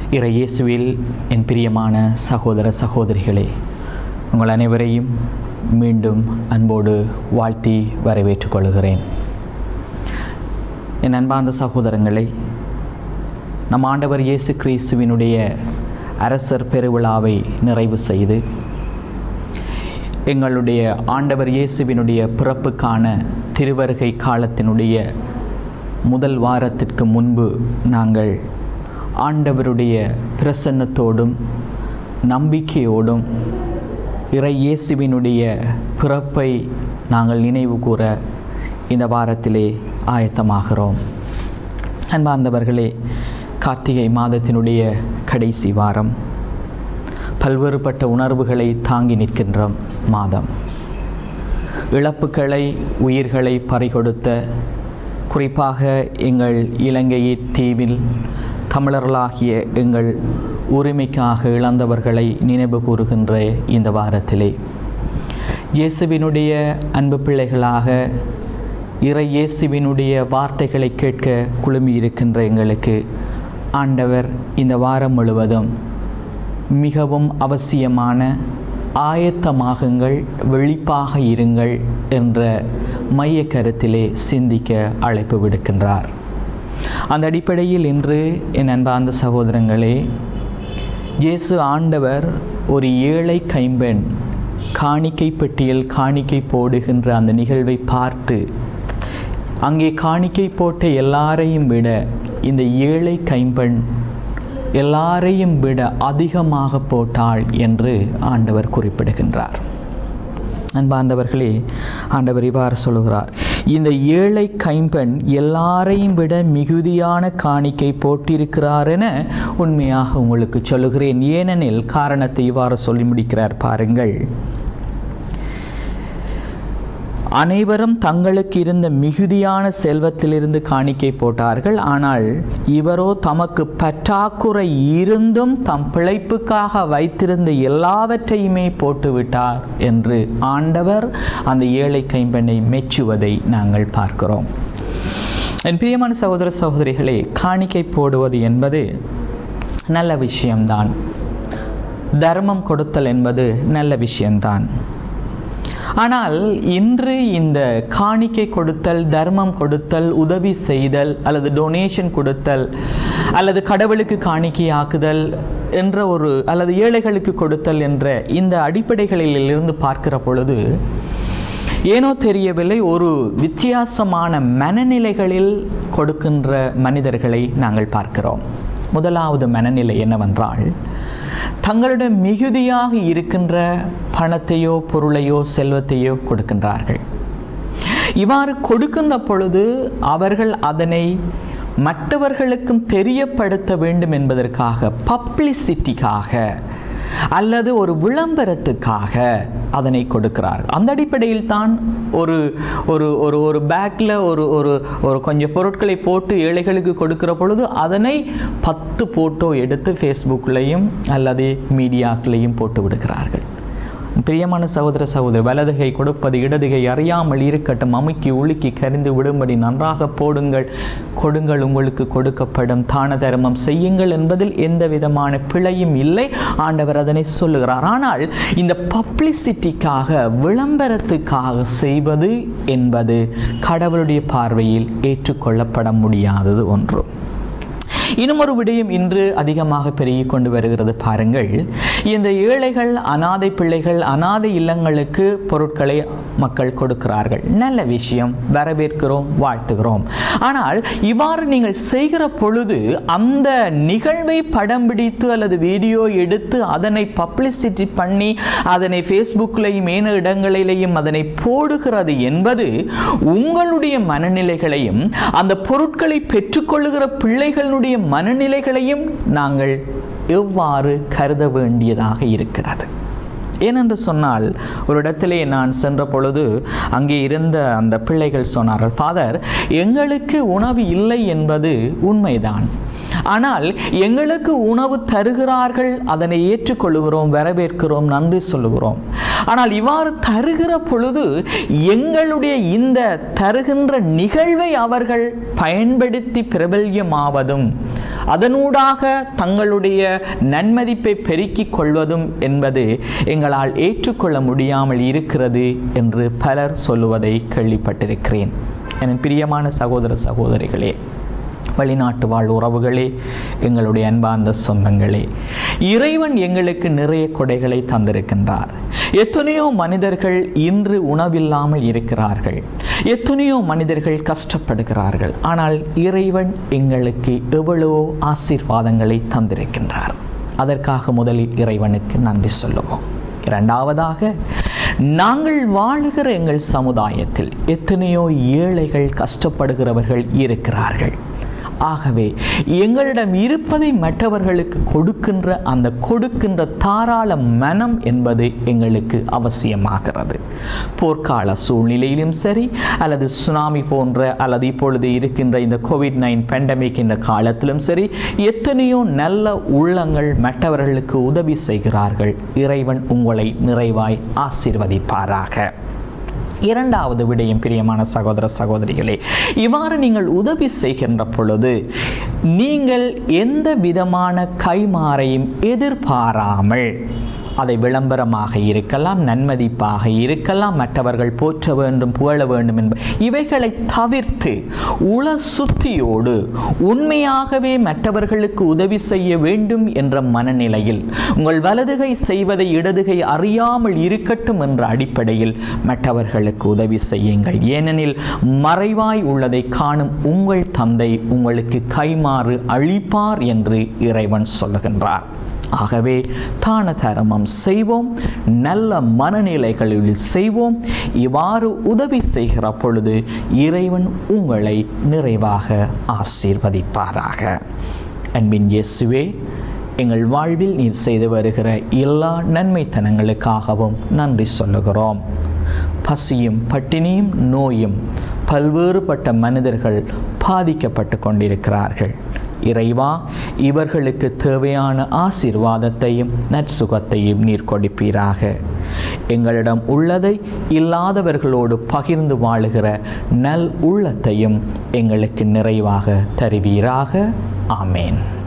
இறை இயேசுவில் என் பிரியமான சகோதர சகோதரிகளே உங்கள் அனைவரையும் மீண்டும் அன்போடு வாழ்த்தி வரவேற்றுக் கொள்கிறேன் என் அன்பார்ந்த சகோதரங்களை நம் ஆண்டவர் இயேசு கிறிஸ்துவினுடைய அரசர் பெருவிழாவை நிறைவு செய்து எங்களுடைய ஆண்டவர் இயேசுவினுடைய பிறப்புக்கான திருவருகை காலத்தினுடைய முதல் வாரத்திற்கு முன்பு நாங்கள் ஆண்டவருடைய பிரசன்னத்தோடும் நம்பிக்கையோடும் இறை இயேசுவினுடைய பிறப்பை நாங்கள் நினைவு கூற இந்த வாரத்திலே ஆயத்தமாகிறோம் அன்பார்ந்தவர்களே கார்த்திகை மாதத்தினுடைய கடைசி வாரம் பல்வேறுபட்ட உணர்வுகளை தாங்கி நிற்கின்ற மாதம் இழப்புகளை உயிர்களை பறிகொடுத்த குறிப்பாக எங்கள் இலங்கை தீவில் தமிழர்களாகிய எங்கள் உரிமைக்காக இழந்தவர்களை நினைவு கூறுகின்ற இந்த வாரத்திலே இயேசுவினுடைய அன்பு பிள்ளைகளாக இறை இயேசுவினுடைய வார்த்தைகளை கேட்க குழுமி இருக்கின்ற எங்களுக்கு ஆண்டவர் இந்த வாரம் முழுவதும் மிகவும் அவசியமான ஆயத்தமாகுங்கள் வெளிப்பாக இருங்கள் என்ற மைய கருத்திலே சிந்திக்க அழைப்பு விடுக்கின்றார் அந்த அடிப்படையில் இன்று என் அன்பார்ந்த சகோதரங்களே இயேசு ஆண்டவர் ஒரு ஏழை கைம்பெண் காணிக்கை பெட்டியில் காணிக்கை போடுகின்ற அந்த நிகழ்வை பார்த்து அங்கே காணிக்கை போட்ட எல்லாரையும் விட இந்த ஏழை கைம்பெண் எல்லாரையும் விட அதிகமாக போட்டாள் என்று ஆண்டவர் குறிப்பிடுகின்றார் அன்பார்ந்தவர்களே ஆண்டவர் இவ்வாறு சொல்கிறார் இந்த ஏழை கைம்பெண் எல்லாரையும் விட மிகுதியான காணிக்கை போட்டிருக்கிறார் என உண்மையாக உங்களுக்கு சொல்லுகிறேன் ஏனெனில் காரணத்தை இவ்வாறு சொல்லி முடிக்கிறார் பாருங்கள் அனைவரும் தங்களுக்கு இருந்த மிகுதியான செல்வத்திலிருந்து காணிக்கை போட்டார்கள் ஆனால் இவரோ தமக்கு பற்றாக்குறை இருந்தும் தம் பிழைப்புக்காக வைத்திருந்த எல்லாவற்றையுமே போட்டுவிட்டார் என்று ஆண்டவர் அந்த ஏழை கைம்பெண்ணை மெச்சுவதை நாங்கள் பார்க்கிறோம் என் பிரியமான சகோதர சகோதரிகளே காணிக்கை போடுவது என்பது நல்ல விஷயம்தான் தர்மம் கொடுத்தல் என்பது நல்ல விஷயம்தான் ஆனால் இன்று இந்த காணிக்கை கொடுத்தல் தர்மம் கொடுத்தல் உதவி செய்தல் அல்லது டொனேஷன் கொடுத்தல் அல்லது கடவுளுக்கு காணிக்கையாக்குதல் என்ற ஒரு அல்லது ஏழைகளுக்கு கொடுத்தல் என்ற இந்த அடிப்படைகளில் இருந்து பார்க்கிற பொழுது ஏனோ தெரியவில்லை ஒரு வித்தியாசமான மனநிலைகளில் கொடுக்கின்ற மனிதர்களை நாங்கள் பார்க்கிறோம் முதலாவது மனநிலை என்னவென்றால் தங்களிடம் மிகுதியாக இருக்கின்ற பணத்தையோ பொருளையோ செல்வத்தையோ கொடுக்கின்றார்கள் இவ்வாறு கொடுக்கின்ற பொழுது அவர்கள் அதனை மற்றவர்களுக்கும் தெரியப்படுத்த வேண்டும் என்பதற்காக பப்ளிசிட்டிக்காக அல்லது ஒரு விளம்பரத்துக்காக அதனை கொடுக்கிறார் அந்த அடிப்படையில் தான் ஒரு ஒரு ஒரு ஒரு பேக்கில் ஒரு ஒரு ஒரு கொஞ்சம் பொருட்களை போட்டு ஏழைகளுக்கு கொடுக்கிற பொழுது அதனை பத்து போட்டோ எடுத்து ஃபேஸ்புக்லேயும் அல்லது மீடியாக்களையும் போட்டு விடுகிறார்கள் பிரியமான சகோதர சகோதரி வலதுகை கொடுப்பது இடதுகை அறியாமல் இருக்கட்டும் அமுக்கி உலுக்கி கரிந்து விடும்படி நன்றாக போடுங்கள் கொடுங்கள் உங்களுக்கு கொடுக்கப்படும் தான தர்மம் செய்யுங்கள் என்பதில் எந்த விதமான பிழையும் இல்லை ஆண்டவர் அதனை சொல்லுகிறார் ஆனால் இந்த பப்ளிசிட்டிக்காக விளம்பரத்துக்காக செய்வது என்பது கடவுளுடைய பார்வையில் ஏற்றுக்கொள்ளப்பட முடியாதது ஒன்று இன்னும் ஒரு விடயம் இன்று அதிகமாக பெருகி கொண்டு வருகிறது பாருங்கள் இந்த ஏழைகள் அனாதை பிள்ளைகள் அனாதை இல்லங்களுக்கு பொருட்களை மக்கள் கொடுக்கிறார்கள் நல்ல விஷயம் வரவேற்கிறோம் வாழ்த்துகிறோம் ஆனால் இவ்வாறு நீங்கள் செய்கிற பொழுது அந்த நிகழ்வை படம் பிடித்து அல்லது வீடியோ எடுத்து அதனை பப்ளிசிட்டி பண்ணி அதனை ஃபேஸ்புக்லையும் ஏன இடங்களிலேயும் அதனை போடுகிறது என்பது உங்களுடைய மனநிலைகளையும் அந்த பொருட்களை பெற்றுக்கொள்ளுகிற பிள்ளைகளுடைய மனநிலைகளையும் நாங்கள் எவ்வாறு கருத வேண்டியதாக இருக்கிறது ஏனென்று சொன்னால் ஒரு இடத்திலே நான் சென்ற பொழுது அங்கே இருந்த அந்த பிள்ளைகள் சொன்னார்கள் ஃபாதர் எங்களுக்கு உணவு இல்லை என்பது உண்மைதான் ஆனால் எங்களுக்கு உணவு தருகிறார்கள் அதனை ஏற்றுக்கொள்கிறோம் வரவேற்கிறோம் நன்றி சொல்லுகிறோம் ஆனால் இவ்வாறு தருகிற பொழுது எங்களுடைய இந்த தருகின்ற நிகழ்வை அவர்கள் பயன்படுத்தி பிரபல்யமாவதும் அதனூடாக தங்களுடைய நன்மதிப்பை பெருக்கிக் கொள்வதும் என்பது எங்களால் ஏற்றுக்கொள்ள முடியாமல் இருக்கிறது என்று பலர் சொல்லுவதை கேள்விப்பட்டிருக்கிறேன் என் பிரியமான சகோதர சகோதரிகளே வெளிநாட்டு வாழ் உறவுகளே எங்களுடைய அன்பார்ந்த சொந்தங்களே இறைவன் எங்களுக்கு நிறைய கொடைகளை தந்திருக்கின்றார் எத்தனையோ மனிதர்கள் இன்று உணவில்லாமல் இருக்கிறார்கள் எத்தனையோ மனிதர்கள் கஷ்டப்படுகிறார்கள் ஆனால் இறைவன் எங்களுக்கு எவ்வளவோ ஆசீர்வாதங்களை தந்திருக்கின்றார் அதற்காக முதலில் இறைவனுக்கு நன்றி சொல்லுவோம் இரண்டாவதாக நாங்கள் வாழுகிற எங்கள் சமுதாயத்தில் எத்தனையோ ஏழைகள் கஷ்டப்படுகிறவர்கள் இருக்கிறார்கள் ஆகவே எங்களிடம் இருப்பதை மற்றவர்களுக்கு கொடுக்கின்ற அந்த கொடுக்கின்ற தாராள மனம் என்பது எங்களுக்கு அவசியமாகிறது போர்க்கால சூழ்நிலையிலும் சரி அல்லது சுனாமி போன்ற அல்லது இப்பொழுது இருக்கின்ற இந்த கோவிட் நைன் பேண்டமிக் என்ற காலத்திலும் சரி எத்தனையோ நல்ல உள்ளங்கள் மற்றவர்களுக்கு உதவி செய்கிறார்கள் இறைவன் உங்களை நிறைவாய் ஆசீர்வதிப்பாராக இரண்டாவது விடயம் பிரியமான சகோதர சகோதரிகளே இவ்வாறு நீங்கள் உதவி செய்கின்ற பொழுது நீங்கள் எந்த விதமான கைமாறையும் எதிர்பாராமல் அதை விளம்பரமாக இருக்கலாம் நன்மதிப்பாக இருக்கலாம் மற்றவர்கள் போற்ற வேண்டும் புகழ வேண்டும் என்ப இவைகளை தவிர்த்து உள சுத்தியோடு உண்மையாகவே மற்றவர்களுக்கு உதவி செய்ய வேண்டும் என்ற மனநிலையில் உங்கள் வலதுகை செய்வதை இடதுகை அறியாமல் இருக்கட்டும் என்ற அடிப்படையில் மற்றவர்களுக்கு உதவி செய்யுங்கள் ஏனெனில் மறைவாய் உள்ளதை காணும் உங்கள் தந்தை உங்களுக்கு கைமாறு அளிப்பார் என்று இறைவன் சொல்லுகின்றார் ஆகவே தான தர்மம் செய்வோம் நல்ல மனநிலைகளில் செய்வோம் இவ்வாறு உதவி செய்கிற பொழுது இறைவன் உங்களை நிறைவாக ஆசீர்வதிப்பாராக அன்பின் இயேசுவே எங்கள் வாழ்வில் நீர் செய்து வருகிற எல்லா நன்மைத்தனங்களுக்காகவும் நன்றி சொல்லுகிறோம் பசியும் பட்டினியும் நோயும் பல்வேறுபட்ட மனிதர்கள் பாதிக்கப்பட்டு கொண்டிருக்கிறார்கள் இறைவா இவர்களுக்கு தேவையான ஆசீர்வாதத்தையும் நற்சுகத்தையும் நீர் கொடுப்பீராக எங்களிடம் உள்ளதை இல்லாதவர்களோடு பகிர்ந்து வாழுகிற நல் உள்ளத்தையும் எங்களுக்கு நிறைவாக தருவீராக ஆமேன்